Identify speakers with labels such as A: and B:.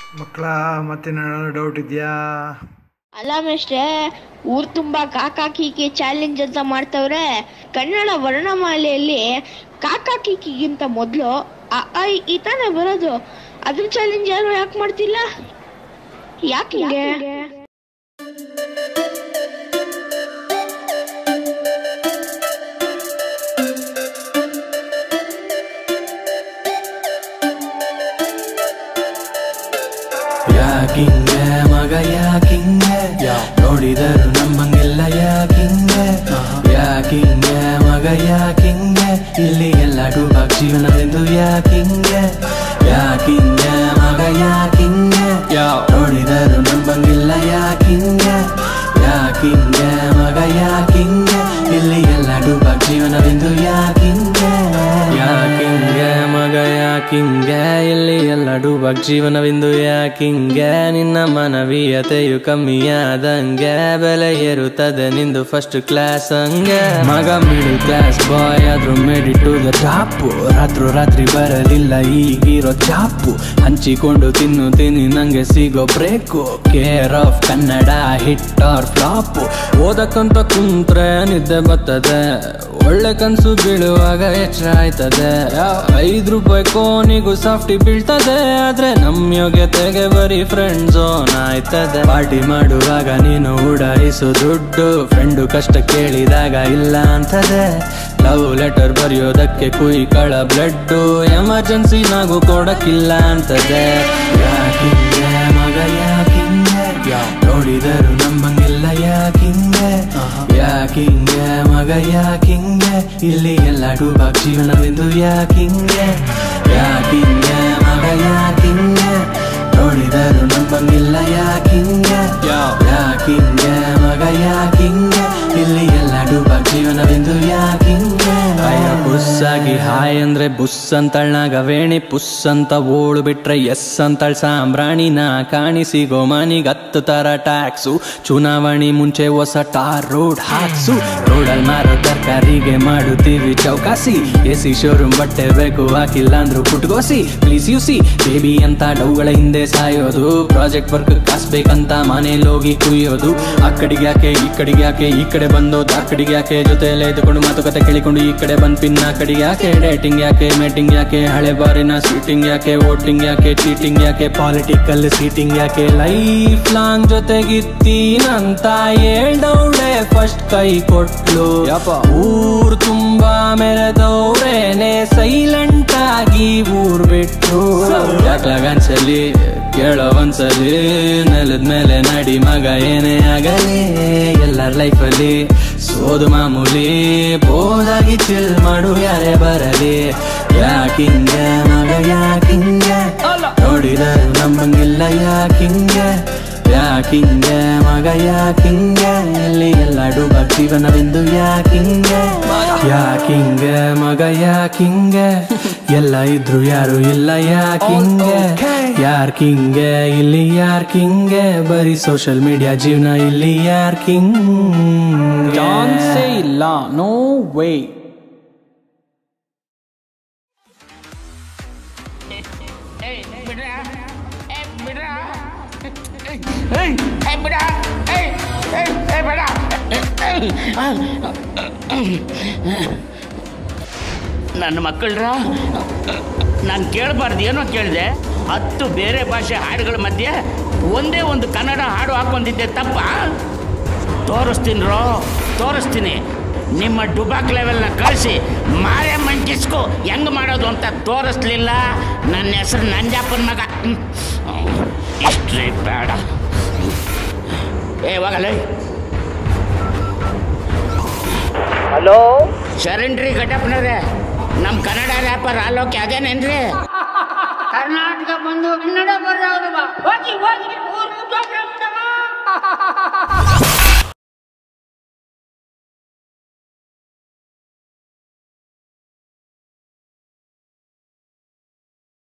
A: ಮಕ್ಕಳ ಮತ್ತೇನಾದ್ರು ಡೌಟ್ ಇದೆಯಾ
B: ಅಲ್ಲ ಮೇಷ್ಟ್ರೆ ಊರ್ ತುಂಬಾ ಕಾಕಾ ಕೀಕಿ ಚಾಲೆಂಜ್ ಅಂತ ಮಾಡ್ತವ್ರೆ ಕನ್ನಡ ವರ್ಣಮಾಲೆಯಲ್ಲಿ ಕಾಕಾ ಕೀಕಿಗಿಂತ ಮೊದಲು ಅ ಆ, ಇ, ಈ ತಾನೇ ಬರೋದು ಅದ್ರ ಚಾಲೆಂಜ್ ಯಾರು ಯಾಕೆ ಮಾಡ್ತಿಲ್ಲ ಯಾಕೆ ಹಿಂಗೆ
C: ಯಾಕಿಂಗೆ ಮಗ ಯಾಕಿಂಗೆ ನೋಡಿದರು ನಮ್ಮಂಗೆಲ್ಲ ಯಾಕಿಂಗೆ ಯಾಕಿಂಗೆ ಮಗ ಯಾಕಿಂಗೆ ಇಲ್ಲಿ ಎಲ್ಲ ಡೂಬಾಗ್ ಜೀವನವೆಂದು ಯಾಕಿಂಗೆ ಯಾಕಿಂಗೆ ಮಗ ಯಾಕಿಂಗೆ ನೋಡಿದರು ನಮ್ಮಂಗೆಲ್ಲ ಯಾಕಿಂಗೆ ಯಾಕಿಂಗೆ ಮಗ ಯಾಕಿಂಗೆ ಇಲ್ಲಿ ಎಲ್ಲ ಡೂಬಾಗ್ ಜೀವನವೆಂದು ಯಾಕಿಂಗೆ ಯಾಕಿಂಗೆ ಮಗ ಯಾಕಿಂಗೆ ಇಲ್ಲಿ ಎಲ್ಲ ಡೂಬಾಗ್ ಜೀವನವೆಂದು ಯಾಕಿಂಗೆ ನಿನ್ನ ಮನವೀಯತೆಯು ಕಮ್ಮಿಯಾದಂಗೆ ಬೆಲೆ ಏರುತ್ತದೆ ನಿಂದು ಫಸ್ಟ್ ಕ್ಲಾಸ್ ಹಂಗೆ ಮಗ ಮಿಡಲ್ ಕ್ಲಾಸ್ ಬಾಯ್ ಆದ್ರೂ ಮೇಡಿ ಟು ದ ಟಾಪು ರಾತ್ರು ರಾತ್ರಿ ಬರಲಿಲ್ಲ ಈಗಿರೋ ಚಾಪು ಹಂಚಿಕೊಂಡು ತಿನ್ನು ತಿನ್ನಿ ನಂಗೆ ಸಿಗೋ break care of Kannada hit or flop ಓದಕ್ಕಂತ ಕುಂತ್ರೆ ನಿದ್ದೆ ಬರ್ತದೆ ಒಳ್ಳೆ ಕನ್ಸು ಬೀಳುವಾಗ ಎಚ್ಚರ ಆಯ್ತದೆ ಐದ್ ರೂಪಾಯಿ ಕೋನಿಗೂ ಸಾಫ್ಟಿ ಬೀಳ್ತದೆ ಆದ್ರೆ ನಮ್ ಯೋಗ್ಯತೆಗೆ ಬರೀ ಫ್ರೆಂಡ್ ಝೋನ್ ಆಯ್ತದೆ ಪಾರ್ಟಿ ಮಾಡುವಾಗ ನೀನು ಉಡಾಯಿಸು ದುಡ್ಡು ಫ್ರೆಂಡು ಕಷ್ಟ ಕೇಳಿದಾಗ ಇಲ್ಲ ಅಂತದೆ ಲವ್ ಲೆಟರ್ ಬರೆಯೋದಕ್ಕೆ ಕುಯ್ಕಳ ಬ್ಲಡ್ಡು ಎಮರ್ಜೆನ್ಸಿ ನಾವು ಕೊಡಕ್ಕಿಲ್ಲ ಅಂತದೆ ಯಾಕಿಂಗೆ ಮಗ ಯಾಕಿಂಗೆ ನೋಡಿದರು ನಮ್ಮಂಗೆಲ್ಲ ಯಾಕಿಂಗೆ ಯಾಕಿಂಗೆ ಮಗ ಯಾಕಿಂಗೆ ಇಲ್ಲಿ ಎಲ್ಲ ಡೂಬಾಗ್ ಜೀವನವೆಂದು ಯಾಕಿಂಗೆ ಯಾಕಿಂಗೆ ಮಗ ಯಾಕಿಂಗೆ ನೋಡಿದರು ನಮ್ಮಂಗಿಲ್ಲ ಯಾಕಿಂಗೆ ಯಾಕಿಂಗೆ ಮಗ ಯಾಕಿಂಗೆ ಇಲ್ಲಿ ಎಲ್ಲ ಡೂಬಾಗ್ ಜೀವನವೆಂದು ಯಾಕಿಂಗೆ ಭಯ ಬುಸ್ಸಾಗಿ ಹಾಯ್ ಅಂದ್ರೆ ಬುಸ್ ಅಂತಳ್ನಾಗ ವೇಣಿ ಪುಸ್ ಅಂತ ಓಳು ಬಿಟ್ರೆ ಎಸ್ ಅಂತಳ್ ಸಾಂಬ್ರಾಣಿನ ಕಾಣಿಸಿಗೋ ಮನಿಗ್ ಹತ್ತು ತರ ಟ್ಯಾಕ್ಸು ಚುನಾವಣೆ ಮುಂಚೆ ಹೊಸ ಟಾರ್ ರೋಡ್ ಹಾಕ್ಸು ರೋಡಲ್ ಮಾರೋ ತರಕಾರಿಗೆ ಮಾಡುತ್ತೀವಿ ಚೌಕಾಸಿ ಎ ಸಿ ಶೋರೂಮ್ ಬಟ್ಟೆ ಬೇಕು ಹಾಕಿಲ್ಲ ಅಂದ್ರು ಪುಟ್ಗೋಸಿ ಪ್ಲೀಸ್ ಯು ಸಿ ಬೇಬಿ ಅಂತ ಡೌಗಳ ಹಿಂದೆ ಸಾಯೋದು ಪ್ರಾಜೆಕ್ಟ್ ವರ್ಕ್ ಕಾಸ್ಬೇಕಂತ ಮನೇಲಿ ಹೋಗಿ ಕುಯ್ಯೋದು ಆ ಕಡೆಗೆ ಯಾಕೆ ಈ ಕಡೆಗೆ ಯಾಕೆ ಈ ಕಡೆ ಬಂದೋದು ಆ ಕಡೆಗೆ ಯಾಕೆ ಜೊತೆಯಲ್ಲೇ ಇದ್ದುಕೊಂಡು ಮಾತುಕತೆ ಕೇಳಿಕೊಂಡು ಈ ಕಡೆ ಬಂದ್ ಪಿನ್ ಆ ಕಡೆಗೆ ಯಾಕೆ ಡೇಟಿಂಗ್ ಯಾಕೆ ಮೇಟಿಂಗ್ ಯಾಕೆ ಹಳೆ ಬಾರಿನ ಸೀಟಿಂಗ್ ಯಾಕೆ ವೋಟಿಂಗ್ ಯಾಕೆ ಚೀಟಿಂಗ್ ಯಾಕೆ ಪಾಲಿಟಿಕಲ್ ಸೀಟಿಂಗ್ ಯಾಕೆ ಲೈಫ್ ಲಾಂಗ್ ಜೊತೆಗಿತ್ತೀನಂತ ಹೇಳ್ದೌಳೆ ಫಸ್ಟ್ ಕೈ ಕೊಟ್ಲು ಊರ್ ತುಂಬಾ ಮೆರೆದವ್ರೇನೆ ಸೈಲೆಂಟ್ ಆಗಿ ಊರ್ ಬಿಟ್ಟು ಯಾಕ್ಲಾಗನ್ಸಲಿ ಕೇಳೋ ಒಂದ್ಸಲಿ ನೆಲದ ಮೇಲೆ ನಡಿ ಮಗ ಏನೇ ಆಗಲಿ ಎಲ್ಲರ ಲೈಫಲ್ಲಿ ಸೋದು ಮಾಮೂಲಿ ಬೋದಾಗಿ ಚಿಲ್ ಮಾಡು ಯಾರೇ ಬರಲಿ ಯಾಕಿಂಗೆ ಮಗ ಯಾಕಿಂಗೆ ನೋಡಿದರು ನಮ್ಮಂಗೆಲ್ಲ ಯಾಕಿಂಗೆ ಯಾಕಿಂಗೆ ಮಗ ಯಾಕಿಂಗೆ ಇಲ್ಲಿ ಎಲ್ಲ ಡೂಬಾಗ್ ಜೀವನವೆಂದು ಯಾಕಿಂಗೆ ಯಾಕಿಂಗೆ ಮಗ ಯಾಕಿಂಗೆ ಎಲ್ಲ ಇದ್ರು ಯಾರು ಇಲ್ಲ ಯಾಕಿಂಗೆ ಯಾರ್ ಕಿಂಗೆ ಇಲ್ಲಿ ಯಾರ್ ಕಿಂಗೆ ಬರೀ ಸೋಷಿಯಲ್ ಮೀಡಿಯಾ ಜೀವನ ಇಲ್ಲಿ ಯಾರ್ ಕಿಂಗ್
D: ಚಾನ್ಸೇ ಇಲ್ಲ ನೋ ವೇ
E: ನನ್ನ ಮಕ್ಕಳ್ರ ನಾನು ಕೇಳಬಾರ್ದು ಏನೋ ಕೇಳಿದೆ ಹತ್ತು ಬೇರೆ ಭಾಷೆ ಹಾಡುಗಳ ಮಧ್ಯೆ ಒಂದೇ ಒಂದು ಕನ್ನಡ ಹಾಡು ಹಾಕೊಂಡಿದ್ದೆ ತಪ್ಪ ತೋರಿಸ್ತೀನಿ ರೋ ತೋರಿಸ್ತೀನಿ ನಿಮ್ಮ ಡುಬಾಕ್ ಲೆವೆಲ್ನ ಕಳಿಸಿ ಮಾರೆ ಮಂಟಿಸ್ಕೊ ಹೆಂಗೆ ಮಾಡೋದು ಅಂತ ತೋರಿಸ್ಲಿಲ್ಲ ನನ್ನ ಹೆಸರು ನಂಜಪ್ಪನ ಮಗ ಹಿಸ್ಟ್ರಿ ಬೇಡ ಏ ಹೋಗಲ್ಲ
F: ಹಲೋ
E: ಶರಣ್ರಿ ಘಟಪ್ನವ್ರೆ ನಮ್ಮ ಕನ್ನಡ ರ್ಯಾಪರ್ ಆಲೋಕೆ ಅದೇನೇನ್ರಿ
F: ಕರ್ನಾಟಕ ಬಂದು ಕನ್ನಡ ಬರೋದು ಹೋಗಿ ಹೋಗಿ